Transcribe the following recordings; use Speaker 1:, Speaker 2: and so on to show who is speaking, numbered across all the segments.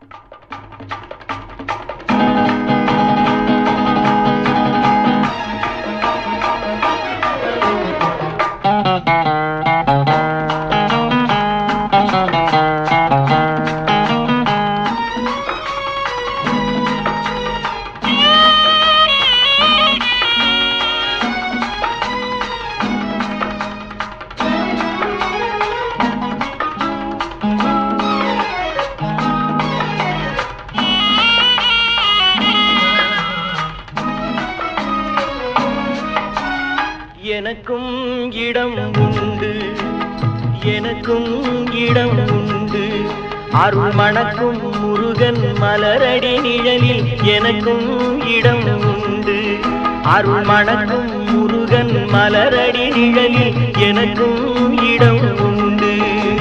Speaker 1: எனக்கும் இடம் உண்டு எனக்கும் இடம் உண்டு அருள் மணக்கும் முருகன் மலரடி நிழலில் எனக்கும் இடம் உண்டு அருள் மணக்கும் முருகன் மலரடி நிழலில் எனக்கும் இடம் உண்டு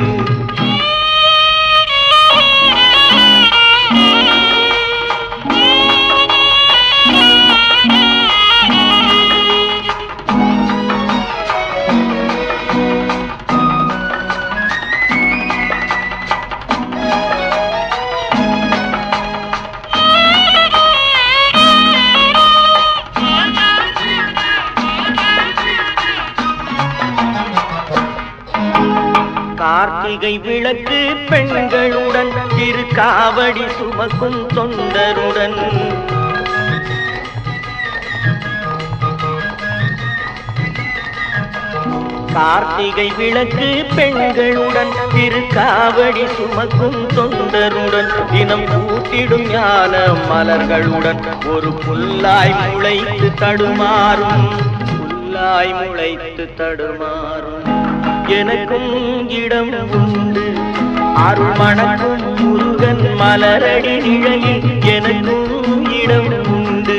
Speaker 1: கார்த்திகை விளக்கு பெண்களுடன் திருக்காவடி சுமக்கும் தொண்டருடன் கார்த்திகை விளக்கு பெண்களுடன் திருக்காவடி சுமக்கும் தொண்டருடன் தினம் கூட்டிடும் ஞான மலர்களுடன் ஒரு புல்லாய் முளைத்து தடுமாறும் புல்லாய் முளைத்து தடுமாறும் எனக்கும் இடம் உண்டு அருள் மணக்கும் முருகன் மலரடி நிழலில் எனக்கும் இடம் உண்டு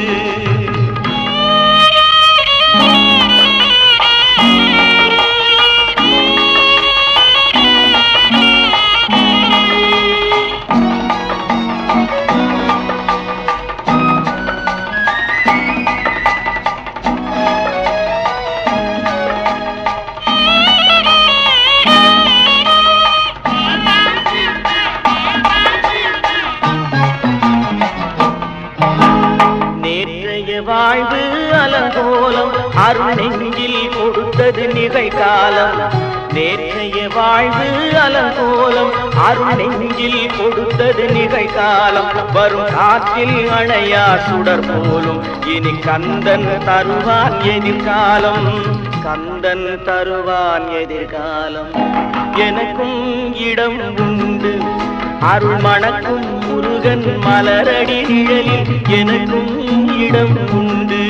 Speaker 1: நேற்றைய வாழ்வு அலங்கோலம் அருள் நெஞ்சில் கொடுத்தது நிகழ்காலம் நேற்றைய வாழ்வு அலங்கோலம் அருள் நெஞ்சில் கொடுத்தது நிகழ்காலம் வரும் காற்றில் அணையா சுடர் போலும் இனி கந்தன் தருவான் எதிர்காலம் கந்தன் தருவான் எதிர்காலம் எனக்கும் இடம் உண்டு அருள் மணக்கும் முருகன் மலரடி நிழலில் எனக்கும் இடம் உண்டு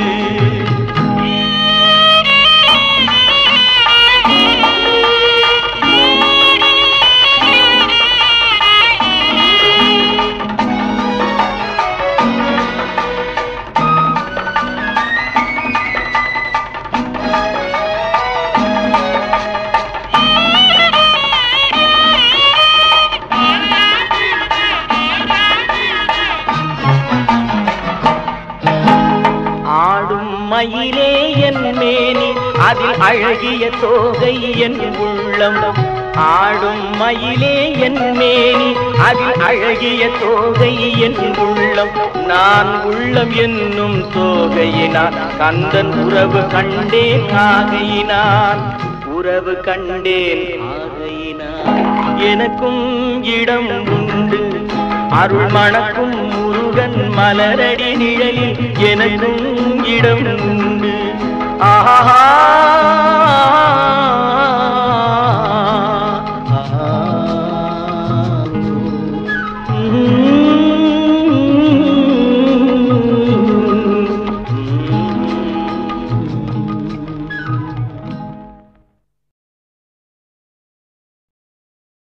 Speaker 1: ஆடும் மயிலே என் மேனி அதில் அழகிய தோகை என் உள்ளம் ஆடும் மயிலே என் மேனி அதில் அழகிய தோகை என் உள்ளம் நான் உள்ளம் என்னும் தோகையினான் கந்தன் உறவு கண்டேன் ஆகையினான் உறவு கண்டேன் ஆகையினான் எனக்கும் இடம் உண்டு அருள் மணக்கும் முருகன் மலரடி நிழலில் எனக்கும் இடம் உண்டு ஆஹா